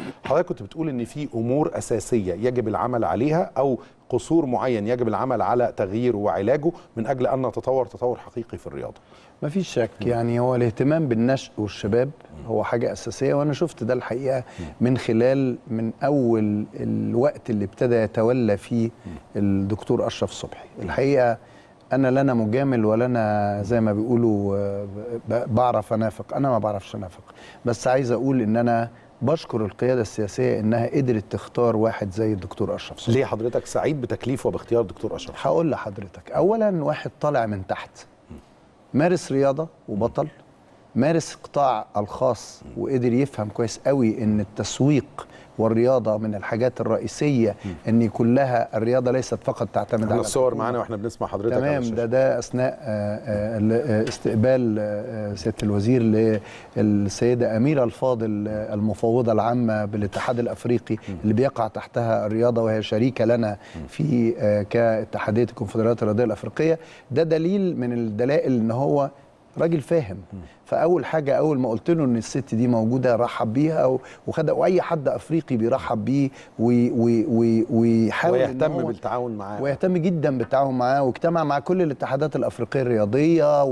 حضرتك كنت بتقول ان في امور اساسيه يجب العمل عليها او قصور معين يجب العمل على تغييره وعلاجه من اجل ان نتطور تطور حقيقي في الرياضه ما فيش شك يعني هو الاهتمام بالنشء والشباب هو حاجة أساسية وأنا شفت ده الحقيقة من خلال من أول الوقت اللي ابتدى يتولى فيه الدكتور أشرف صبحي الحقيقة أنا لا أنا مجامل ولا أنا زي ما بيقولوا آه، ب- بعرف أنافق أنا ما بعرفش أنافق بس عايز أقول إن أنا بشكر القيادة السياسية إنها قدرت تختار واحد زي الدكتور أشرف صبحي ليه حضرتك سعيد بتكليفه وباختيار الدكتور اشرف هقول لحضرتك اولا واحد طالع من تحت مارس رياضه وبطل مارس قطاع الخاص وقدر يفهم كويس قوي ان التسويق والرياضه من الحاجات الرئيسيه ان كلها الرياضه ليست فقط تعتمد احنا على الصور الحكومة. معانا واحنا بنسمع حضرتك على تمام الشاشة. ده ده اثناء آه، آه، ال- آه، استقبال آه، آه، سياده الوزير للسيده اميره الفاضل آه، المفوضه العامه بالاتحاد الافريقي اللي بيقع تحتها الرياضه وهي شريكه لنا في آه، كاتحاديه الكونفدراليات الرياضيه الافريقيه ده دليل من الدلائل ان هو راجل فاهم فاول حاجه اول ما قلت له ان الست دي موجوده رحب بيها و- وخد واي حد افريقي بيرحب بيه وي- وي- وي- ويحاول إن ويهتم هو- بالتعاون معاه ويهتم جدا بالتعاون معاه واجتمع مع كل الاتحادات الافريقيه الرياضيه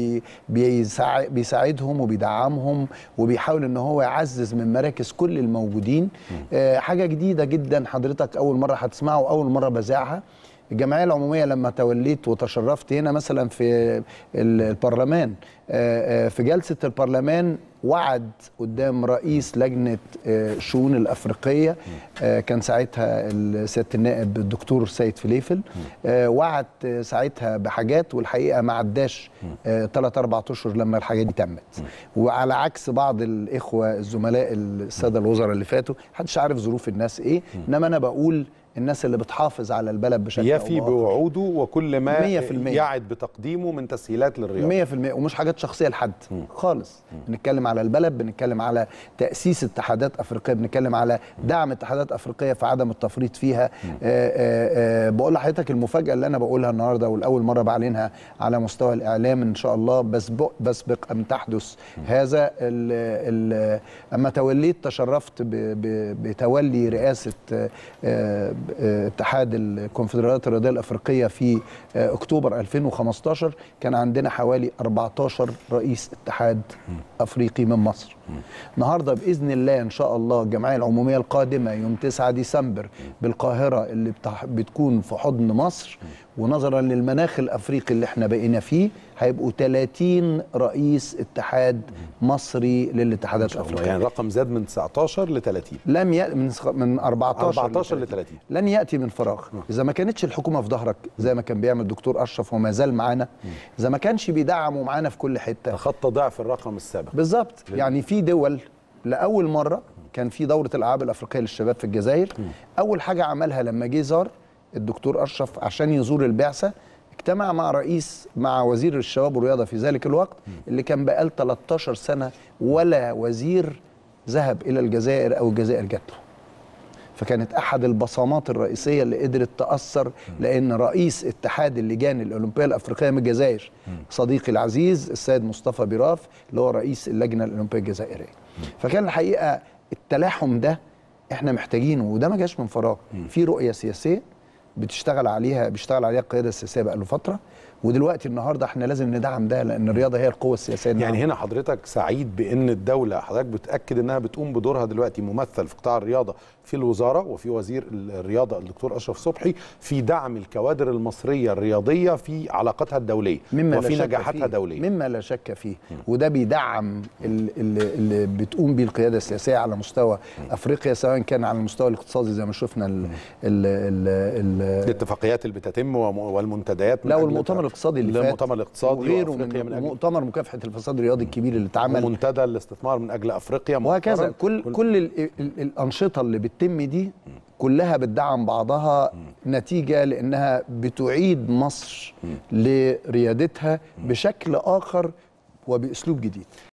وبيساعدهم وبيدعمهم وبيحاول ان هو يعزز من مراكز كل الموجودين آه حاجه جديده جدا حضرتك اول مره هتسمعها واول مره بذاعها الجمعيه العموميه لما توليت وتشرفت هنا مثلا في ال- البرلمان آه، آه، في جلسه البرلمان وعد قدام رئيس لجنه آه، الشؤون الافريقيه آه، كان ساعتها ال- سياده النائب الدكتور سيد فليفل آه، وعد آه، ساعتها بحاجات والحقيقه ما عداش ثلاث اربع اشهر لما الحاجات دي تمت وعلى عكس بعض الاخوه الزملاء الساده الوزراء اللي فاتوا محدش عارف ظروف الناس ايه انما انا بقول الناس اللي بتحافظ على البلد بشكل أو يفي بآخر. بوعوده وكل ما 100%. يعد بتقديمه من تسهيلات للرياضه 100% ومش حاجات شخصيه لحد خالص بنتكلم على البلد بنتكلم على تاسيس اتحادات افريقيه بنتكلم على دعم اتحادات افريقيه في عدم التفريط فيها آه آه آه بقول لحضرتك المفاجاه اللي انا بقولها النهارده والاول مره بعلنها على مستوى الاعلام ان شاء الله بسبق بسبق ان تحدث هذا ال ال اما توليت تشرفت ب ب بتولي رئاسه آه آه آه، اتحاد الكونفدراليات الرياضيه الافريقيه في آه، اكتوبر 2015 كان عندنا حوالي 14 رئيس اتحاد افريقي من مصر النهارده باذن الله ان شاء الله الجمعيه العموميه القادمه يوم 9 ديسمبر بالقاهره اللي بتح... بتكون في حضن مصر ونظرا للمناخ الافريقي اللي احنا بقينا فيه هيبقوا 30 رئيس اتحاد مصري للاتحادات والله الافريقيه يعني الرقم زاد من 19 ل 30 لم يأتي من من 14 14 ل ل 30 لن ياتي من فراغ اذا ما كانتش الحكومه في ظهرك زي ما كان بيعمل الدكتور اشرف وما زال معانا اذا ما كانش بيدعموا معانا في كل حته خط ضعف الرقم السابق بالظبط يعني في دول لاول مره كان في دوره الالعاب الافريقيه للشباب في الجزائر اول حاجه عملها لما جه زار الدكتور اشرف عشان يزور البعثه اجتمع مع رئيس مع وزير الشباب والرياضه في ذلك الوقت اللي كان بقال 13 سنه ولا وزير ذهب الى الجزائر او الجزائر جات له فكانت احد البصمات الرئيسيه اللي قدرت تاثر لان رئيس اتحاد اللجان الاولمبيه الافريقيه من الجزائر صديقي العزيز السيد مصطفى بيراف اللي هو رئيس اللجنه الاولمبيه الجزائريه فكان الحقيقه التلاحم ده احنا محتاجينه وده ما جاش من فراغ في رؤيه سياسيه بتشتغل عليها بيشتغل عليها القياده السياسيه بقى له فتره ودلوقتي النهارده احنا لازم ندعم ده لان الرياضه هي القوه السياسيه يعني النهاردة. هنا حضرتك سعيد بان الدوله حضرتك بتاكد انها بتقوم بدورها دلوقتي ممثل في قطاع الرياضه في الوزاره وفي وزير الرياضه الدكتور اشرف صبحي في دعم الكوادر المصريه الرياضيه في علاقاتها الدوليه مما وفي لا شك نجاحاتها فيه. دوليا مما لا شك فيه وده بيدعم ال- ال- اللي بتقوم بيه القياده السياسيه على مستوى افريقيا سواء كان على المستوى الاقتصادي زي ما شفنا ال ال ال ال الاتفاقيات اللي بتتم وم- والمنتديات من لا أجل والمؤتمر الاقتصادي اللي فات المؤتمر الاقتصادي وغيره وأفريقيا من, من أجل مؤتمر مكافحه الفساد الرياضي الكبير اللي اتعمل ومنتدى الاستثمار من اجل افريقيا وهكذا مؤخراً. كل كل ال ال الانشطه اللي بتتم دي كلها بتدعم بعضها نتيجه لانها بتعيد مصر لريادتها بشكل اخر وباسلوب جديد